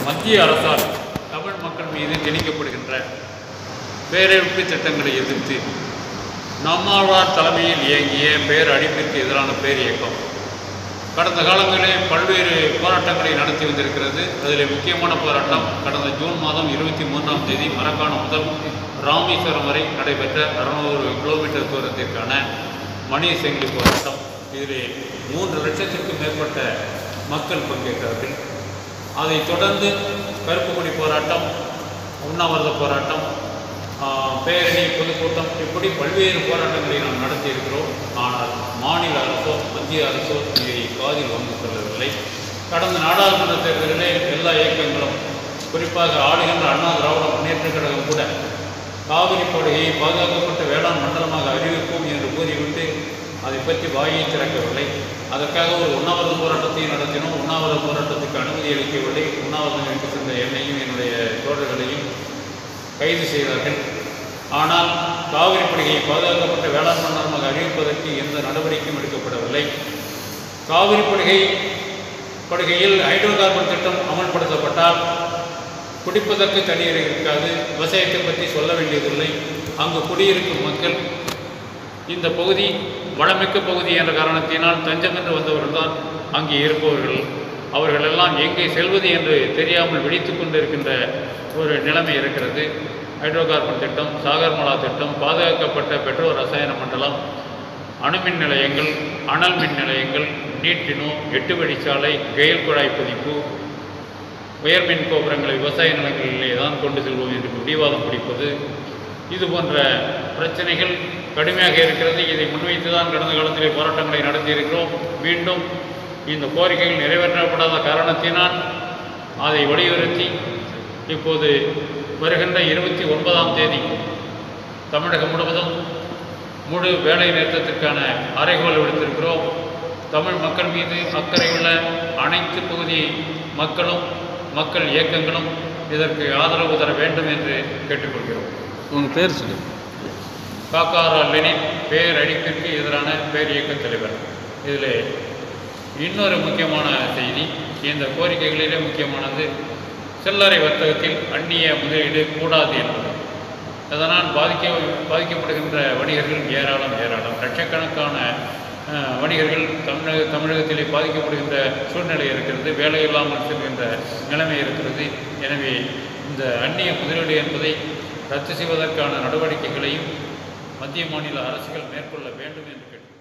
மத்திய அரசால் தமிழ் மக்கள் மீது திணிக்கப்படுகின்ற பேரழிப்பு திட்டங்களை எதிர்த்து நம்மாழ்வார் தலைமையில் இயங்கிய பேர் அழிப்பிற்கு எதிரான பேர் இயக்கம் கடந்த காலங்களில் பல்வேறு போராட்டங்களை நடத்தி வந்திருக்கிறது அதில் முக்கியமான போராட்டம் கடந்த ஜூன் மாதம் இருபத்தி மூன்றாம் தேதி மரக்காணம் முதல் ராமேஸ்வரம் வரை நடைபெற்ற அறுநூறு கிலோமீட்டர் தூரத்திற்கான மணி செங்கிலி போராட்டம் இதில் மூன்று லட்சத்திற்கும் மேற்பட்ட மக்கள் பங்கேற்றார்கள் அதைத் தொடர்ந்து கருப்பு கொடி போராட்டம் உண்ணாவிரத போராட்டம் ஆஹ், பேரணி பொதுக்கூட்டம் இப்படி பல்வேறு போராட்டங்களை நாம் நடத்தியிருக்கிறோம் ஆனால் மாநில அரசோ மத்திய அரசோ இதை காதில் வாங்கிக் கொள்ளவில்லை கடந்த நாடாளுமன்ற தேர்தலிலே எல்லா இயக்கங்களும் குறிப்பாக ஆளுகின்ற அண்ணா திராவிட முன்னேற்ற கழகம் கூட காவிரி படுகையை பாதுகாக்கப்பட்ட வேளாண் மண்டலமாக அறிவிப்போம் என்று கூறிவிட்டு அதை பற்றி வாயை திறக்கவில்லை அதற்காக ஒரு உண்ணாவிரத போராட்டத்தை நடத்தினோம் உண்ணாவிரத போராட்டத்துக்கு அனுமதி அளிக்கவில்லை உண்ணாவிரதம் எடுத்து சென்ற என்னையும் என்னுடைய தோழர்களையும் கைது செய்தார்கள் ஆனால் காவிரி படுகையை பாதுகாக்கப்பட்ட வேளாண் மண்டலமாக அறிவிப்பதற்கு எந்த நடவடிக்கையும் எடுக்கப்படவில்லை காவிரி படுகை படுகையில் ஹைட்ரோ கார்பன் திட்டம் அமல்படுத்தப்பட்டால் குடிப்பதற்கு தண்ணீர் இருக்காது விவசாயத்தை பற்றி சொல்ல வேண்டியதில்லை அங்கு குடியிருக்கும் மக்கள் இந்த பகுதி வளமிக்க பகுதி என்ற காரணத்தினால் தஞ்சம் என்று வந்தவர்கள் தான் அங்கே இருப்பவர்கள் அவர்கள் எல்லாம் எங்கே செல்வது என்று தெரியாமல் விழித்து கொண்டிருக்கின்ற ஒரு நிலைமை இருக்கிறது ஹைட்ரோ கார்பன் திட்டம் சாகர்மலா திட்டம் பாதுகாக்கப்பட்ட பெட்ரோ ரசாயன மண்டலம் அணுமின் நிலையங்கள் அனல் மின் நிலையங்கள் நீட்டினோ எட்டு வழிச்சாலை கெயில் குழாய் பதிப்பு உயர்மின் கோபுரங்களை விவசாய நிலங்களிலே தான் கொண்டு செல்வோம் என்று பிடிவாதம் பிடிப்பது இது போன்ற பிரச்சனைகள் கடுமையாக இருக்கிறது இதை முன்வைத்து தான் கடந்த காலத்திலே போராட்டங்களை நடத்தியிருக்கிறோம் மீண்டும் இந்த கோரிக்கைகள் நிறைவேற்றப்படாத காரணத்தினால் அதை வலியுறுத்தி இப்போது வருகின்ற இருபத்தி ஒன்பதாம் தேதி தமிழகம் முழுவதும் முழு வேலை நிறுத்தத்திற்கான அறைகோல் விடுத்திருக்கிறோம் தமிழ் மக்கள் மீது அக்கறையுள்ள அனைத்து பகுதி மக்களும் மக்கள் இயக்கங்களும் இதற்கு ஆதரவு தர வேண்டும் என்று கேட்டுக்கொள்கிறோம் உங்கள் பேர் சொல்லுங்கள் காக்காரா லெனின் பேரழிப்பிற்கு எதிரான பேர் இயக்க தலைவர் இதில் இன்னொரு முக்கியமான செய்தி இந்த கோரிக்கைகளிலே முக்கியமானது சில்லறை வர்த்தகத்தில் அந்நிய முதலீடு கூடாது என்பது அதனால் பாதிக்க பாதிக்கப்படுகின்ற வணிகர்கள் ஏராளம் ஏராளம் லட்சக்கணக்கான அஹ், வணிகர்கள் தமிழக தமிழகத்திலே பாதிக்கப்படுகின்ற சூழ்நிலை இருக்கிறது வேலை இல்லாமல் செல்கின்ற நிலைமை இருக்கிறது எனவே இந்த அந்நிய முதலீடு என்பதை ரத்து செய்வதற்கான நடவடிக்கைகளையும் மத்திய மாநில அரசுகள் மேற்கொள்ள வேண்டும் என்று கேட்டுக்கொள்கிறேன்